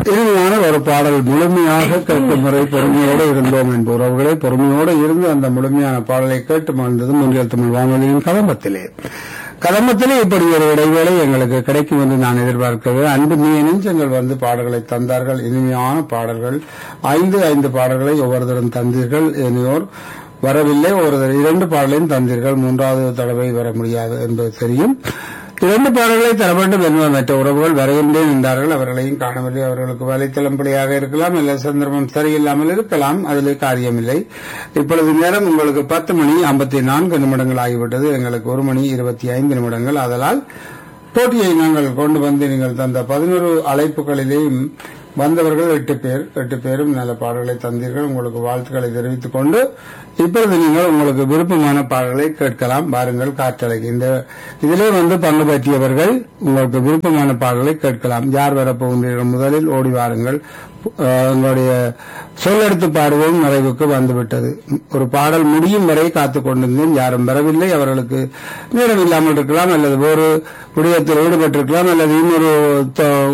இறுதியான ஒரு பாடல் முழுமையாக கேட்கும் முறை பொறுமையோடு இருந்தோம் என்ப உறவுகளை பொறுமையோடு இருந்து அந்த முழுமையான பாடலை கேட்டு மகிழ்ந்தது முன்றியல் தமிழ் வானொலியின் கதம்பத்திலே கதம்பத்திலே இப்படி ஒரு இடைவேளை எங்களுக்கு கிடைக்கும் என்று நான் எதிர்பார்க்கிறேன் அன்பு நீ நெஞ்சங்கள் வந்து பாடல்களை தந்தார்கள் இனிமையான பாடல்கள் ஐந்து ஐந்து பாடல்களை ஒவ்வொருத்தரும் தந்தீர்கள் இனியோர் வரவில்லை ஒருவர் இரண்டு பாடலையும் தந்தீர்கள் மூன்றாவது தடவை வர முடியாது என்பது தெரியும் இரண்டு பாடல்களை தர வேண்டும் என்பது மற்ற உறவுகள் வருகின்றே நின்றார்கள் அவர்களையும் காணவில்லை அவர்களுக்கு வலைத்தளம் பிழையாக இருக்கலாம் இல்லை சந்தர்ப்பம் சரியில்லாமல் இருக்கலாம் அதிலே காரியமில்லை இப்பொழுது நேரம் உங்களுக்கு பத்து மணி ஐம்பத்தி நான்கு நிமிடங்கள் ஆகிவிட்டது எங்களுக்கு ஒரு மணி இருபத்தி ஐந்து நிமிடங்கள் அதனால் போட்டியை நாங்கள் கொண்டு வந்து நீங்கள் தந்த பதினோரு அழைப்புகளிலேயும் வந்தவர்கள் எட்டு பேர் எட்டு பேரும் நல்ல பாடல்களை தந்தீர்கள் உங்களுக்கு வாழ்த்துக்களை தெரிவித்துக் கொண்டு இப்பொழுது நீங்கள் உங்களுக்கு விருப்பமான பாடல்களை கேட்கலாம் வாருங்கள் காற்றலைக்கு இந்த இதிலே வந்து பங்கு பற்றியவர்கள் உங்களுக்கு விருப்பமான பாடல்களை கேட்கலாம் யார் வரப்போகின்றீர்கள் முதலில் ஓடி வாருங்கள் அஹ், உங்களுடைய சொல்லெடுத்து பாடுவோம் நிறைவுக்கு வந்துவிட்டது ஒரு பாடல் முடியும் வரை காத்துக் கொண்டிருந்தேன் யாரும் வரவில்லை அவர்களுக்கு நேரம் இல்லாமல் இருக்கலாம் அல்லது வேறு விடயத்தில் ஈடுபட்டிருக்கலாம் அல்லது இன்னொரு த-